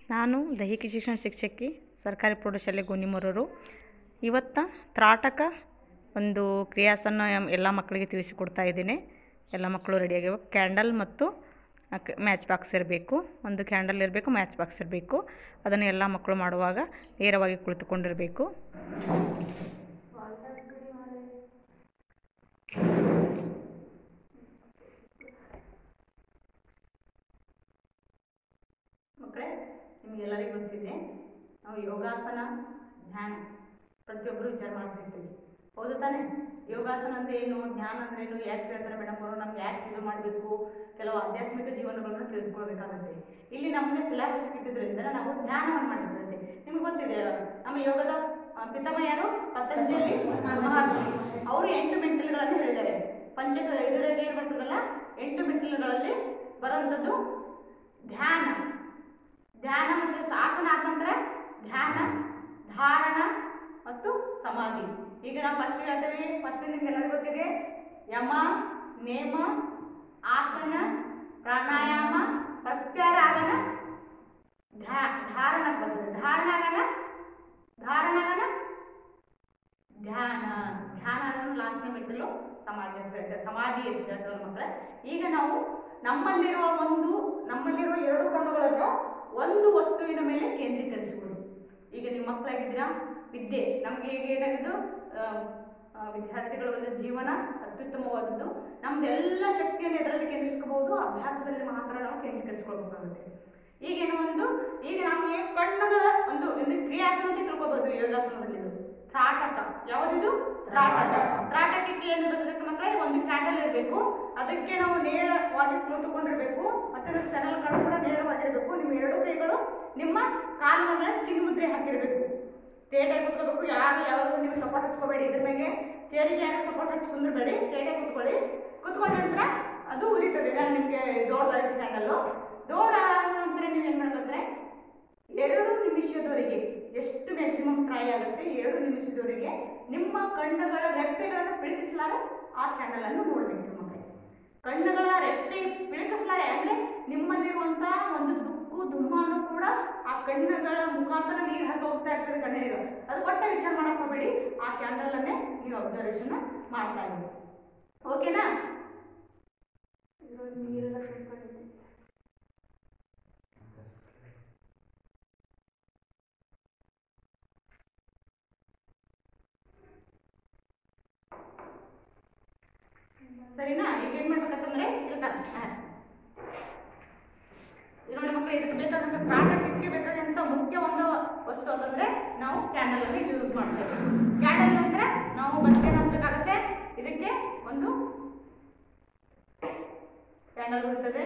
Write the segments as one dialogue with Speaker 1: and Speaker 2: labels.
Speaker 1: ನಾನು ದೈಹಿಕ ಶಿಕ್ಷಣ ಶಿಕ್ಷಕಿ ಸರ್ಕಾರಿ ಪ್ರೌಢಶಾಲೆ ಗೋನಿಮರೂರು ಇವತ್ತು ತ್ರಾಟಕ ಒಂದು ಕ್ರಿಯಾಸನ ಎಲ್ಲ ಮಕ್ಕಳಿಗೆ ತಿಳಿಸಿಕೊಡ್ತಾ ಇದ್ದೀನಿ ಎಲ್ಲ ಮಕ್ಕಳು ರೆಡಿಯಾಗಿವೆ ಕ್ಯಾಂಡಲ್ ಮತ್ತು ಮ್ಯಾಚ್ ಬಾಕ್ಸ್ ಇರಬೇಕು ಒಂದು ಕ್ಯಾಂಡಲ್ ಇರಬೇಕು ಮ್ಯಾಚ್ ಬಾಕ್ಸ್ ಇರಬೇಕು ಅದನ್ನು ಎಲ್ಲ ಮಕ್ಕಳು ಮಾಡುವಾಗ ನೇರವಾಗಿ ಕುಳಿತುಕೊಂಡಿರಬೇಕು ಮಕ್ಕಳೇ ನಿಮಗೆಲ್ಲರಿಗೂ ಗೊತ್ತಿದೆ ನಾವು ಯೋಗಾಸನ ಧ್ಯಾನ ಪ್ರತಿಯೊಬ್ಬರು ವಿಚಾರ ಮಾಡ್ತಿರ್ತೀವಿ ಹೌದು ತಾನೇ ಯೋಗಾಸನ ಅಂದರೆ ಏನು ಧ್ಯಾನ ಅಂದ್ರೆ ಏನು ಯಾಕೆ ಹೇಳ್ತಾರೆ ಮೇಡಮ್ ಅವರು ನಮ್ಗೆ ಯಾಕೆ ಇದು ಮಾಡಬೇಕು ಕೆಲವು ಆಧ್ಯಾತ್ಮಿಕ ಜೀವನಗಳನ್ನು ತಿಳಿದುಕೊಳ್ಬೇಕಾಗುತ್ತೆ ಇಲ್ಲಿ ನಮಗೆ ಸಿಲೆಬಸ್ ಇಟ್ಟಿದ್ರಿಂದ ನಾವು ಧ್ಯಾನವನ್ನು ಮಾಡಿರ್ತದೆ ನಿಮ್ಗೆ ಗೊತ್ತಿದೆ ನಮ್ಮ ಯೋಗದ ಆ, ಪಿತಾಮಹ ಯಾರು ಪತಂಜಲಿ ಮಹರ್ಷಿ ಅವರು ಎಂಟು ಮೆಂಟಲ್ಗಳನ್ನು ಹೇಳಿದ್ದಾರೆ ಪಂಚಕ ಇದರಲ್ಲಿ ಏನು ಬರ್ತದಲ್ಲ ಎಂಟು ಮೆಂಟಲ್ಗಳಲ್ಲಿ ಬರುವಂಥದ್ದು ಧ್ಯಾನ ಧ್ಯಾನ ಮತ್ತು ಆಸನ ಆದ ನಂತರ ಧ್ಯಾನ ಧಾರಣ ಮತ್ತು ಸಮಾಧಿ ಈಗ ನಾವು ಫಸ್ಟ್ ಹೇಳ್ತೇವೆ ಫಸ್ಟ್ ನಿಮ್ಗೆ ಎಲ್ಲರಿಗೂ ಗೊತ್ತಿದೆ ಯಮ ನೇಮ ಆಸನ ಪ್ರಾಣಾಯಾಮ ಪ್ರತ್ಯಾರಾಗನ ಧ್ಯಾ ಧಾರಣ ಬರ್ತದೆ ಧಾರಣಾಗನ ಧಾರಣಾಗನ ಧ್ಯಾನ ಧ್ಯಾನ ಅನ್ನೋದು ಲಾಸ್ಟ್ನೇ ಮೆಟ್ಟಲು ಸಮಾಧಿ ಅಂತ ಹೇಳ್ತಾರೆ ಸಮಾಧಿ ಅಂತ ಹೇಳ್ತಾರೆ ಮಕ್ಕಳ ಈಗ ನಾವು ನಮ್ಮಲ್ಲಿರುವ ಒಂದು ನಮ್ಮಲ್ಲಿರುವ ಎರಡು ಕಣ್ಣುಗಳನ್ನು ಒಂದು ವಸ್ತುವಿನ ಮೇಲೆ ಕೇಂದ್ರೀಕರಿಸಿಕೊಳ್ಳಿ ಈಗ ನೀವು ಮಕ್ಕಳಾಗಿದ್ದೀರಾ ವಿದ್ಯೆ ನಮಗೆ ಈಗ ಏನಾಗಿದ್ದು ಆ, ಆ, ವಿದ್ಯಾರ್ಥಿಗಳ ಒಂದು ಜೀವನ ಅತ್ಯುತ್ತಮವಾದದ್ದು ನಮ್ದೆಲ್ಲ ಶಕ್ತಿಯನ್ನು ಎದರಲ್ಲಿ ಕೇಂದ್ರಿಸ್ಕೋಬಹುದು ಅಭ್ಯಾಸದಲ್ಲಿ ಮಾತ್ರ ನಾವು ಕೇಂದ್ರೀಕರಿಸ್ಕೊಳ್ಬೇಕಾಗುತ್ತೆ ಈಗೇನು ಒಂದು ಈಗ ನಮಗೆ ಕಣ್ಣುಗಳ ಒಂದು ಒಂದು ಕ್ರಿಯಾಸನ ಅಂತ ತಿಳ್ಕೊಬಹುದು ಯೋಗಾಸನದಲ್ಲಿ ಇದು ತ್ರಾಟಕ ಯಾವುದಿದು ತ್ರಾಟಕ ತ್ರಾಟಕಕ್ಕೆ ಏನು ಬೇಕಾಗುತ್ತೆ ಮಕ್ಕಳೇ ಒಂದು ಕ್ಯಾಂಡಲ್ ಇರಬೇಕು ಅದಕ್ಕೆ ನಾವು ನೇರವಾಗಿ ಕುಳಿತುಕೊಂಡಿರ್ಬೇಕು ಮತ್ತೆ ಸ್ಪೆನಲ್ ಕಣ್ಣು ಕೂಡ ನೇರವಾಗಿರ್ಬೇಕು ನಿಮ್ಮ ಎರಡು ಕೈಗಳು ನಿಮ್ಮ ಕಾಲಿನ ಮೇಲೆ ಚಿನ್ಮುದ್ರೆ ಹಾಕಿರ್ಬೇಕು ಸ್ಟೇಟ್ ಆಗಿ ಕುತ್ಕೋಬೇಕು ಯಾರು ಯಾವಾಗ ನೀವು ಸಪೋರ್ಟ್ ಹಚ್ಕೋಬೇಡಿ ಇದ್ರ ಮೇಲೆ ಚೇರಿಗೆ ಯಾರು ಸಪೋರ್ಟ್ ಹಚ್ಚಿ ಕುಂದ್ರಬೇಡಿ ಸ್ಟೇಟ್ ಆಗಿ ಕುತ್ಕೊಳ್ಳಿ ಕುತ್ಕೊಂಡ ನಂತರ ಅದು ಉರಿತದೆ ನಾನು ನಿಮಗೆ ದೊಡ್ಡದಾಗಿ ಕ್ಯಾಂಡಲ್ಲು ದೊಡ್ಡ ಆದ ನಂತರ ನೀವು ಏನು ಮಾಡ್ಬೇಕಂದ್ರೆ ಎರಡು ನಿಮಿಷದವರೆಗೆ ಎಷ್ಟು ಮ್ಯಾಕ್ಸಿಮಮ್ ಟ್ರೈ ಆಗುತ್ತೆ ಎರಡು ನಿಮಿಷದವರೆಗೆ ನಿಮ್ಮ ಕಣ್ಣುಗಳ ರೆಪ್ಪೆಗಳನ್ನು ಪಿಳಿಕಿಸಲಾರೆ ಆ ಕ್ಯಾಂಡಲ್ ಅನ್ನು ನೋಡಬೇಕು ಮಕ್ಕಳೇ ಕಣ್ಣುಗಳ ರೆಪ್ಪೆ ಪಿಳಿಕಿಸಲಾರೆ ಅಂದ್ರೆ ನಿಮ್ಮಲ್ಲಿರುವಂತಹ ಒಂದು ದುಕ್ಕು ದುಮ್ಮಾನು ಕೂಡ ಆ ಕಣ್ಣುಗಳ ಮುಖಾಂತರ ನೀರು ಹರಿದು ಹೋಗ್ತಾ ಇರ್ತದೆ ಕಣ್ಣೀರು ಅದು ಕೊಟ್ಟ ವಿಚಾರ ಮಾಡಕ್ ಹೋಗ್ಬೇಡಿ ಆ ಕ್ಯಾಂಡಲ್ ಅನ್ನೇ ನೀವು ಅಬ್ಸರ್ವೇಷನ್ ಮಾಡ್ತಾ ಇದ್ದೀವಿ ಓಕೆನಾ ನೀರೆಲ್ಲ ತುಂಬ್ಕೊಂಡಿದೆ ಸರಿನಾ ಈಗ ಏನ್ ಮಾಡ್ಬೇಕಂತಂದ್ರೆ ಇಲ್ಲ ಈಗ ನೋಡಿ ಮಕ್ಕಳು ಇದಕ್ಕೆ ಬೇಕಾದಂತ ಪ್ರಾಟಕ್ಕೆ ಬೇಕಾದಂತ ಮುಖ್ಯ ಒಂದು ವಸ್ತು ಅಂತಂದ್ರೆ ನಾವು ಕ್ಯಾಂಡಲ್ ಅನ್ನು ಯೂಸ್ ಮಾಡ್ತೇವೆ ಕ್ಯಾಂಡಲ್ ಅಂದ್ರೆ ನಾವು ಮತ್ತೆ ಹಾಕ್ಬೇಕಾಗತ್ತೆ ಇದಕ್ಕೆ ಒಂದು ಕ್ಯಾಂಡಲ್ ಇರ್ತದೆ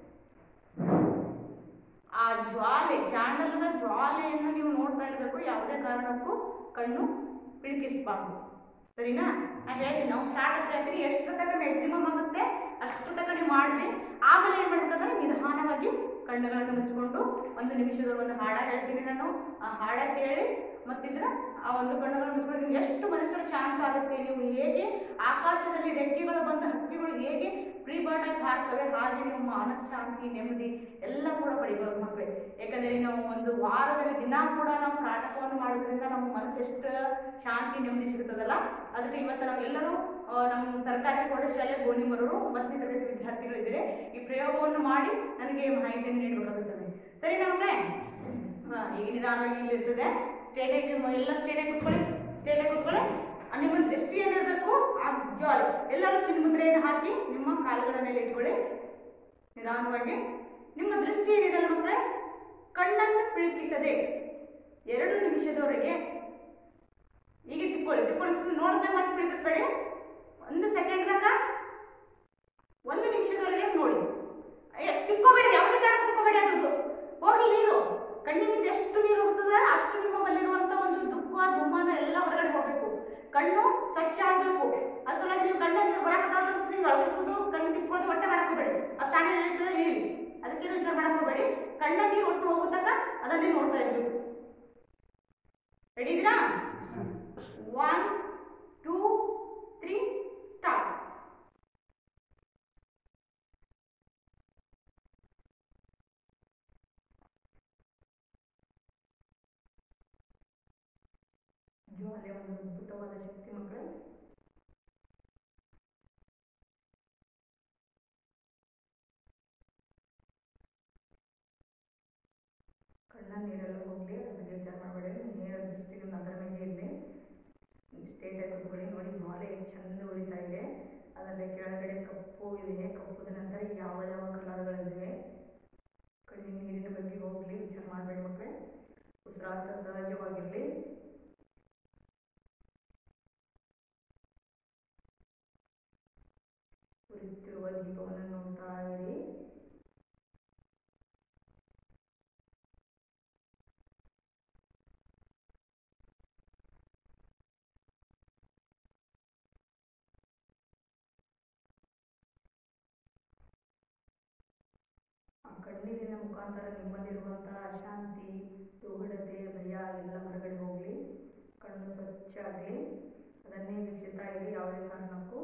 Speaker 1: ಆ ಜ್ವಾಲೆ ಕ್ಯಾಂಡಲ್ನ ಜ್ವಾಲೆಯನ್ನು ನೀವು ನೋಡ್ತಾ ಇರಬೇಕು ಯಾವುದೇ ಕಾರಣಕ್ಕೂ ಕಣ್ಣು ಪಿಳಿಕಿಸಬಾರ್ದು ಸರಿನಾ ನಾನು ಹೇಳ್ತೀನಿ ನಾವು ಸ್ಟಾರ್ಟ್ ಅಂತ ಹೇಳ್ತೀನಿ ಎಷ್ಟು ತನಕ ಮ್ಯಾಕ್ಸಿಮಮ್ ಆಗುತ್ತೆ ಅಷ್ಟು ತನಕ ನೀವು ಮಾಡ್ರಿ ಆಮೇಲೆ ಏನು ಮಾಡ್ಬೇಕಂದ್ರೆ ನಿಧಾನವಾಗಿ ಕಣ್ಣುಗಳನ್ನು ಮುಚ್ಕೊಂಡು ಒಂದು ನಿಮಿಷದ ಒಂದು ಹಾಡ ಹೇಳ್ತೀನಿ ನಾನು ಆ ಹಾಡ ಕೇಳಿ ಮತ್ತಿದ್ರ ಆ ಒಂದು ಕಣ್ಣುಗಳನ್ನು ಮುಚ್ಕೊಂಡು ನಿಮ್ಗೆ ಎಷ್ಟು ಮನಸ್ಸಲ್ಲಿ ಶಾಂತ ಆಗುತ್ತೆ ನೀವು ಹೇಗೆ ಆಕಾಶದಲ್ಲಿ ರೆಕ್ಕೆಗಳು ಬಂದ ಹಕ್ಕಿಗಳು ಹೇಗೆ ಫ್ರೀ ಬರ್ಡ್ ಆಗಿ ಹಾರ್ತವೆ ಹಾಗೆ ನಿಮ್ಮ ಮನಃಶಾಂತಿ ನೆಮ್ಮದಿ ಎಲ್ಲ ಕೂಡ ಪಡಿಬೋದು ಮಕ್ಕಳೇ ಯಾಕಂದ್ರೆ ನಾವು ಒಂದು ವಾರದಲ್ಲಿ ದಿನ ಕೂಡ ನಾವು ನಾಟಕವನ್ನು ಮಾಡೋದ್ರಿಂದ ನಮ್ಮ ಮನಸ್ಸು ಎಷ್ಟು ಶಾಂತಿ ನೆಮ್ಮದಿ ಸಿಗುತ್ತದಲ್ಲ ಅದಕ್ಕೆ ಇವತ್ತು ನಾವೆಲ್ಲರೂ ಆ, ನಮ್ಮ ಸರ್ಕಾರಿ ಪ್ರೌಢಶಾಲೆ ಗೋಣಿಮರೂರು ಒಂಬತ್ತನೇ ತರಗತಿ ವಿದ್ಯಾರ್ಥಿಗಳಿದ್ದೀರಿ ಈ ಪ್ರಯೋಗವನ್ನು ಮಾಡಿ ನನಗೆ ಮಾಹಿತಿಯನ್ನು ನೀಡಬೇಕಾಗುತ್ತದೆ ಸರಿ ನಮ್ಮನೆ ಈಗ ನಿಧಾನವಾಗಿ ಇಲ್ಲಿ ಇರ್ತದೆ ಸ್ಟೇಟಾಗಿ ಎಲ್ಲ ಸ್ಟೇಟಾಗಿ ಕೂತ್ಕೊಳ್ಳಿ ಸ್ಟೇಟಾಗಿ ಕೂತ್ಕೊಳ್ಳಿ ಆ ನಿಮ್ಮ ದೃಷ್ಟಿ ಏನಿರಬೇಕು ಆ ಜ್ವಾಲೆ ಎಲ್ಲರೂ ಚಿನ್ಮುದ್ರೆಯನ್ನು ಹಾಕಿ ನಿಮ್ಮ ಕಾಲುಗಳ ಮೇಲೆ ಇಟ್ಕೊಳ್ಳಿ ನಿಧಾನವಾಗಿ ನಿಮ್ಮ ದೃಷ್ಟಿ ಏನಿದೆ ಮಕ್ಕಳೇ ಕಣ್ಣನ್ನು ಪಿಳುಕಿಸದೆ ಎರಡು ನಿಮಿಷದವರೆಗೆ ಈಗ ತಿಕ್ಕೊಳ್ಳಿ ತಿಕ್ಕೊಳ್ಳಿ ನೋಡಿದ್ರೆ ಮತ್ತೆ ಪಿಳುಕಿಸ್ಬೇಡಿ ಒಂದು ಸೆಕೆಂಡ್ ತನಕ ಒಂದು ನಿಮಿಷದವರೆಗೆ ನೋಡಿ ಅಯ್ಯ, ತಿಕ್ಕೋಬೇಡಿ ಯಾವುದೇ ಕಾರಣಕ್ಕೆ ತಿಕ್ಕೋಬೇಡಿ ಅದು ಹೋಗಿ ನೀರು ಕಣ್ಣಿನಿಂದ ಎಷ್ಟು ನೀರು ಹೋಗ್ತದೆ ಅಷ್ಟು ನಿಮ್ಮ ಬಲ್ಲಿರುವಂತ ಒಂದು ದುಃಖ ದುಮ್ಮಾನ ಎಲ್ಲ ಹೊರಗಡೆ ಹೋಗ್ಬೇಕು ಕಣ್ಣು ಸ್ವಚ್ಛ ಆಗಬೇಕು ಅಸಲ ನೀವು ಕಣ್ಣ ನೀರು ಬರಕತ್ತಾವ ನೀವು ಅಳಗಿಸೋದು ಕಣ್ಣು ತಿಕ್ಕೊಳ್ಳೋದು ಹೊಟ್ಟೆ ಮಾಡಕ್ ಹೋಗ್ಬೇಡಿ ಅದು ತಾನೇ ನಡೀತದೆ ಇಳಿ ಅದಕ್ಕೇನು ವಿಚಾರ ಮಾಡಕ್ ಹೋಗ್ಬೇಡಿ ಕಣ್ಣ ನೀರು ಒಟ್ಟು ಹೋಗುತ್ತಾಗ ಅದನ್ನೇ ನೋಡ್ತಾ ಇರ್ಬೇಕು ರೆಡಿ ಇದೀರಾ ಒನ್ ಟೂ ತ್ರೀ ಸ್ಟಾರ್ಟ್ ಜ್ವಾಲೆ ಒಂದು ಅದ್ಭುತವಾದ ಶಕ್ತಿ ಮಕ್ಕಳೇ ಕಣ್ಣ ನೀರೆಲ್ಲ ಹೋಗಲಿ ಅದ್ರ ಬಗ್ಗೆ ವಿಚಾರ ಮಾಡಬೇಡಿ ನೇರ ದೃಷ್ಟಿಯಿಂದ ಅದರ ಮೇಲೆ ಇರಲಿ ಸ್ಟೇಟ್ ಆಗಿ ಕೂತ್ಕೊಳ್ಳಿ ನೋಡಿ ಜ್ವಾಲೆ ಎಷ್ಟು ಚಂದ ಉರಿತಾ ಇದೆ ಅದರಲ್ಲಿ ಕೆಳಗಡೆ ಕಪ್ಪು ಇದೆ ಕಪ್ಪುದ ನಂತರ ಯಾವ ಯಾವ ಕಲರ್ಗಳಿವೆ ಕಣ್ಣಿನ ನೀರಿನ ಬಗ್ಗೆ ಹೋಗಲಿ ವಿಚಾರ ಮಾಡಬೇಡಿ ಮಕ್ಕಳೇ ಉಸಿರಾಟ ಸಹಜವಾಗಿರಲಿ ಉರಿಯುತ್ತಿರುವ ದೀಪವನ್ನು ನೋಡ್ತಾ ಇರಿ ಆ ಕಣ್ಣೀರಿನ ಮುಖಾಂತರ ನಿಮ್ಮಲ್ಲಿರುವಂತಹ ಅಶಾಂತಿ ದುಗುಡತೆ ಭಯ ಎಲ್ಲ ಹೊರಗಡೆ ಹೋಗಲಿ ಕಣ್ಣು ಸ್ವಚ್ಛಾಗಲಿ ಅದನ್ನೇ ವೀಕ್ಷಿಸ್ತಾ ಇರಿ ಯಾವುದೇ ಕಾರಣಕ್ಕೂ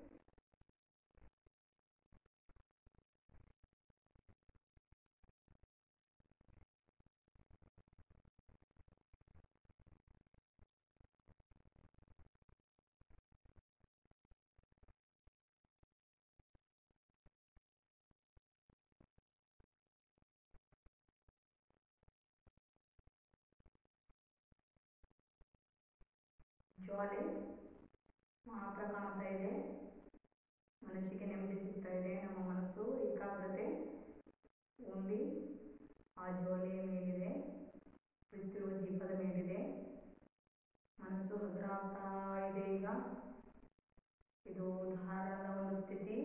Speaker 1: ಜ್ವಾಲೆ ಮಾತ್ರ ಕಾಣ್ತಾ ಇದೆ ಮನಸ್ಸಿಗೆ ನೆಮ್ಮದಿ ಸಿಗ್ತಾ ಇದೆ ನಮ್ಮ ಮನಸ್ಸು ಏಕಾಗ್ರತೆ ಓನ್ಲಿ ಆ ಜ್ವಾಲೆಯ ಮೇಲಿದೆ ಬಿಡುತ್ತಿರುವ ದೀಪದ ಮೇಲಿದೆ ಮನಸ್ಸು ಹಗುರ ಆಗ್ತಾ ಇದೆ ಈಗ ಇದು ಧಾರಣದ ಒಂದು ಸ್ಥಿತಿ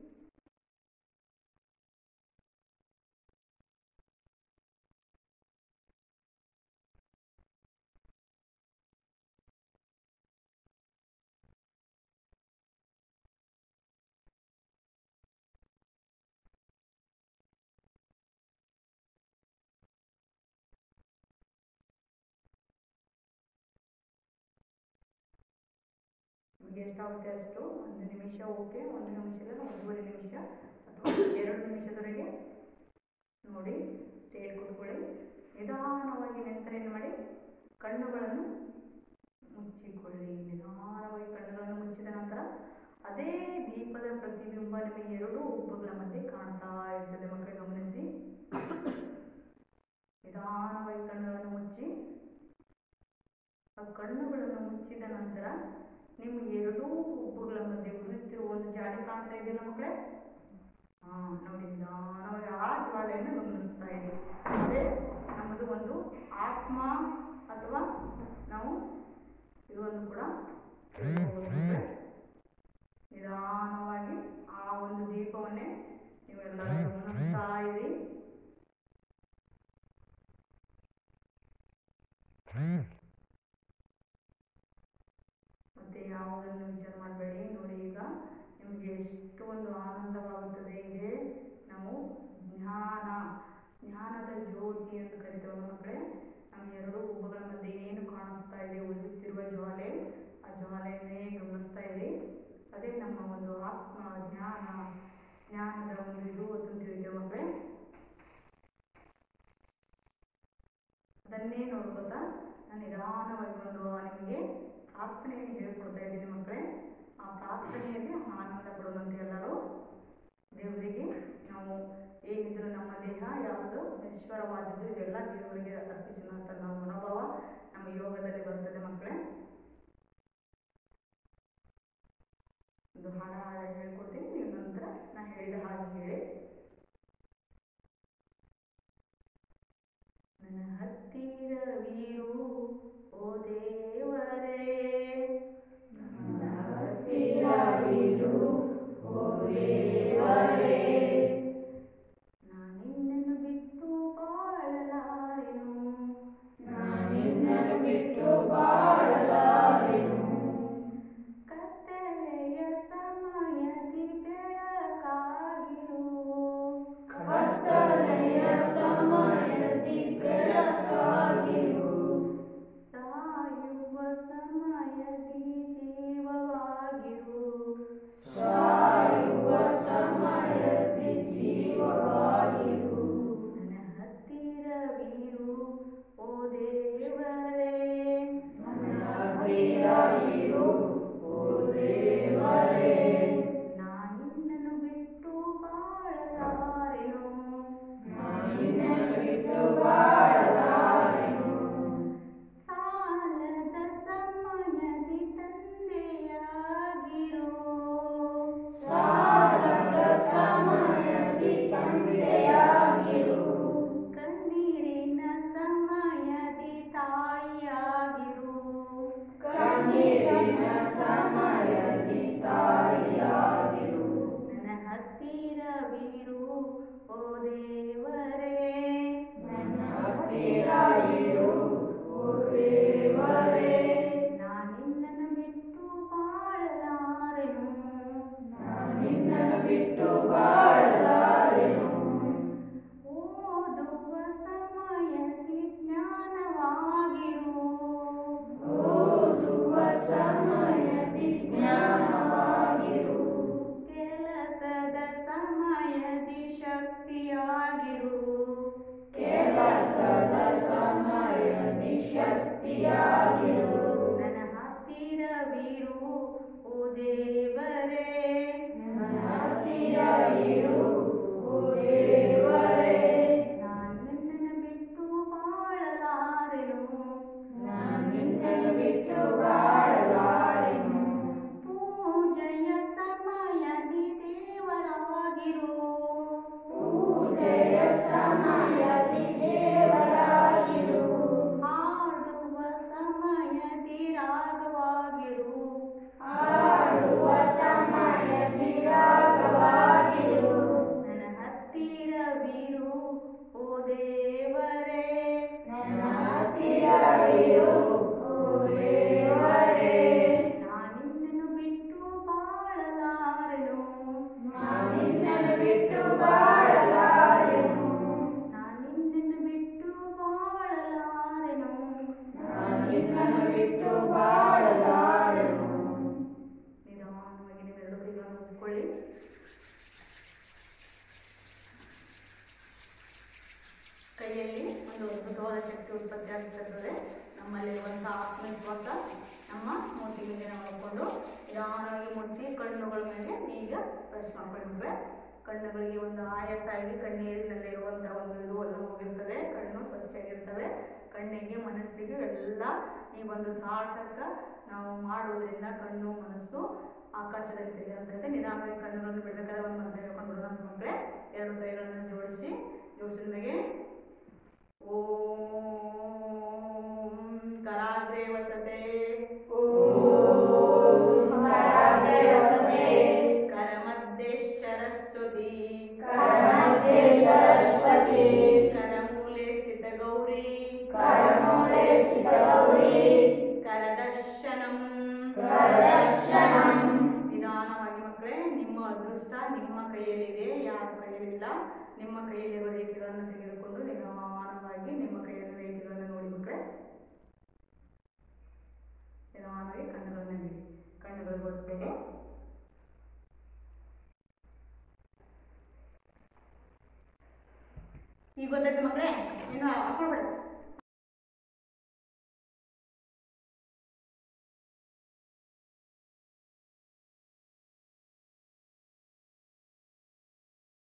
Speaker 1: ನಿಮಗೆ ಎಷ್ಟಾಗುತ್ತೆ ಅಷ್ಟು ಒಂದು ನಿಮಿಷ ಓಕೆ ಒಂದು ನಿಮಿಷ ಇಲ್ಲ ಒಂದೂವರೆ ನಿಮಿಷ ಅಥವಾ ಎರಡು ನಿಮಿಷದವರೆಗೆ ನೋಡಿ ಸ್ಟೇಟ್ ಕೂತ್ಕೊಳ್ಳಿ ನಿಧಾನವಾಗಿ ನಂತರ ಏನು ಮಾಡಿ ಕಣ್ಣುಗಳನ್ನು ಮುಚ್ಚಿಕೊಳ್ಳಿ ನಿಧಾನವಾಗಿ ಕಣ್ಣುಗಳನ್ನು ಮುಚ್ಚಿದ ನಂತರ ಅದೇ ದೀಪದ ಪ್ರತಿಬಿಂಬ ನಿಮಗೆ ಎರಡೂ ಉಬ್ಬುಗಳ ಮಧ್ಯೆ ಕಾಣ್ತಾ ಇರ್ತದೆ ಮಕ್ಕಳು ಗಮನಿಸಿ ನಿಧಾನವಾಗಿ ಕಣ್ಣುಗಳನ್ನು ಮುಚ್ಚಿ ಆ ಕಣ್ಣುಗಳನ್ನು ಮುಚ್ಚಿದ ನಂತರ ನಿಮ್ಮ ಎರಡೂ ಉಬ್ಬುಗಳ ಮಧ್ಯೆ ಉರಿಯುತ್ತಿರುವ ಒಂದು ಜಾಲಿ ಕಾಣ್ತಾ ಇದೆಯಲ್ಲ ಮಕ್ಕಳೇ ಹಾ ನೋಡಿ ನಿಧಾನವಾಗಿ ಆ ಜ್ವಾಲೆಯನ್ನು ಗಮನಿಸ್ತಾ ಇದೆ ಅದೇ ನಮ್ಮದು ಒಂದು ಆತ್ಮ ಅಥವಾ ನಾವು ಇದನ್ನು ಕೂಡ ಹೇಳ್ಬೋದು ಮಕ್ಕಳೇ. ನಿಧಾನವಾಗಿ ಆ ಒಂದು ದೀಪವನ್ನೇ ನೀವೆಲ್ಲರೂ ಗಮನಿಸ್ತಾ ಇರಿ ಮತ್ತೆ ಯಾವುದನ್ನು ವಿಚಾರ ಮಾಡಬೇಡಿ ನೋಡಿ ಈಗ ನಿಮಗೆ ಎಷ್ಟು ಒಂದು ಆನಂದವಾಗುತ್ತದೆ ಇದೆ ನಾವು ಜ್ಞಾನ ಜ್ಞಾನದ ಜ್ಯೋತಿ ಅಂತ ಕರಿತೇವೆ ಮಕ್ಕಳೇ ನಮ್ಮ ಎರಡು ಉಬ್ಬುಗಳ ಮಧ್ಯೆ ಏನು ಕಾಣಿಸ್ತಾ ಇದೆ ಉರಿಯುತ್ತಿರುವ ಜ್ವಾಲೆ ಆ ಜ್ವಾಲೆಯನ್ನೇ ಗಮನಿಸ್ತಾ ಇರಿ ಅದೇ ನಮ್ಮ ಒಂದು ಆತ್ಮ ಜ್ಞಾನ ಜ್ಞಾನದ ಒಂದು ಇದು ಅಂತ ತಿಳಿತೇವೆ ಮಕ್ಕಳೇ ಅದನ್ನೇ ನೋಡ್ಕೋತಾ ನಾನು ನಿಧಾನವಾಗಿ ಒಂದು ನಿಮಗೆ ಪ್ರಾರ್ಥನೆಯನ್ನು ಹೇಳ್ಕೊಡ್ತಾ ಇದ್ದೀನಿ ಮಕ್ಕಳೇ ಆ ಪ್ರಾರ್ಥನೆಯಲ್ಲಿ ಆನಂದ ಪಡುವಂತೆ ಎಲ್ಲರೂ ದೇವರಿಗೆ ನಾವು ಏನಿದ್ರು ನಮ್ಮ ದೇಹ ಯಾವುದು ಈಶ್ವರವಾದದ್ದು ಇದೆಲ್ಲ ದೇವರಿಗೆ ಅರ್ಪಿಸೋಣ ಅಂತ ನಾವು ಮನೋಭಾವ ನಮ್ಮ ಯೋಗದಲ್ಲಿ ಬರ್ತದೆ ಮಕ್ಕಳೇ ಒಂದು ಹಾಡ ಹಾಡ ಹೇಳ್ಕೊಡ್ತೀನಿ ನೀವು ನಂತರ ನಾನು ಹೇಳಿದ ಹಾಗೆ ಹೇಳಿ ನನ್ನ ಹತ್ತಿರವಿರು ಓ ದೇವರೇ ನನ್ನ
Speaker 2: ಹತ್ತಿರವಿರು ಓ ದೇವರೇ
Speaker 1: ನಾನಿನ್ನನ್ನು ಬಿಟ್ಟು ಬಾಳಲಾರೆನು
Speaker 2: ನಾನಿನ್ನನ್ನು ಬಿಟ್ಟು ಬಾಳಲಾರೆನು
Speaker 1: ಕತ್ತಲೆಯ ಸಮಯದಿ ಬೆಳಕಾಗಿರು
Speaker 2: ಕತ್ತಲೆಯ ಸಮಯದಿ ಬೆಳಕಾಗಿರು
Speaker 1: ಕೈಯಲ್ಲಿ ಒಂದು ಅದ್ಭುತವಾದ ಶಕ್ತಿ ಉತ್ಪತ್ತಿ ಆಗ್ತಿರ್ತದೆ ನಮ್ಮಲ್ಲಿರುವಂಥ ಆತ್ಮವಿಶ್ವಾಸ ನಮ್ಮ ಮೂತಿ ಮೇಲೆ ಮಾಡಿಕೊಂಡು ನಿಧಾನವಾಗಿ ಮುಟ್ಟಿ ಕಣ್ಣುಗಳ ಮೇಲೆ ಈಗ ಬ್ರಷ್ ಮಾಡ್ಕೊಂಡ್ರೆ ಕಣ್ಣುಗಳಿಗೆ ಒಂದು ಆಯಾಸ ಆಗಿ ಕಣ್ಣೀರಿನಲ್ಲಿರುವಂಥ ಒಂದು ಇದು ಎಲ್ಲ ಹೋಗಿರ್ತದೆ ಕಣ್ಣು ಸ್ವಚ್ಛಾಗಿರ್ತವೆ ಕಣ್ಣಿಗೆ ಮನಸ್ಸಿಗೆ ಎಲ್ಲ ಈ ಒಂದು ತಾಟಕ ನಾವು ಮಾಡೋದ್ರಿಂದ ಕಣ್ಣು ಮನಸ್ಸು ಆಕಾಶದಲ್ಲಿ ತಿರುಗಾಡ್ತದೆ ನಿಧಾನವಾಗಿ ಕಣ್ಣುಗಳನ್ನು ಬಿಡಬೇಕಾದ್ರೆ ಒಂದು ಮಂತ್ರ ಹೇಳ್ಕೊಂಡು ಅಂತ ಮಕ್ಕಳೇ ಎರಡು ಕೈಗಳನ್ನು ಜೋಡಿಸಿ ಜೋಡಿಸಿದ ಮೇಲೆ ಓಂ ಕರಾಗ್ರೆ ವಸತೆ
Speaker 2: ಕರಾಗ್ರೆ ವಸತೆ
Speaker 1: ಕರಮಧ್ಯೆ ಸರಸ್ವತಿ
Speaker 2: ಕರಮಧ್ಯೆ ಸರಸ್ವತಿ
Speaker 1: ಕರಮೂಲೆ ಸ್ಥಿತ ಗೌರಿ
Speaker 2: ಕರಮೂಲೆ ಸ್ಥಿತಗೌರಿ
Speaker 1: ಕರದರ್ಶನಂ
Speaker 2: ಕರದರ್ಶನಂ
Speaker 1: ನಿಧಾನವಾಗಿ ಮಕ್ಕಳೇ ನಿಮ್ಮ ಅದೃಷ್ಟ ನಿಮ್ಮ ಕೈಯಲ್ಲಿದೆ ಯಾರ ಕೈಯಲ್ಲಿಲ್ಲ ನಿಮ್ಮ ಕೈಯಲ್ಲಿರುವ ರೇಖೆಗಳನ್ನು ತೆಗೆದುಕೊಂಡು ನಿಧಾನವಾಗಿ ನಿಮ್ಮ ಕೈಯಲ್ಲಿ ರೇಖೆಗಳನ್ನು ನೋಡಿ ಮಕ್ಕಳೇ ನಿಧಾನವಾಗಿ ಕಣ್ಣುಗಳನ್ನು ಬಿಡಿ ಕಣ್ಣುಗಳು ಬರ್ತೇವೆ ಈಗ ಗೊತ್ತಾಯ್ತು ಮಕ್ಕಳೇ ಇನ್ನು ಹಾಕೊಳ್ಬೇಡ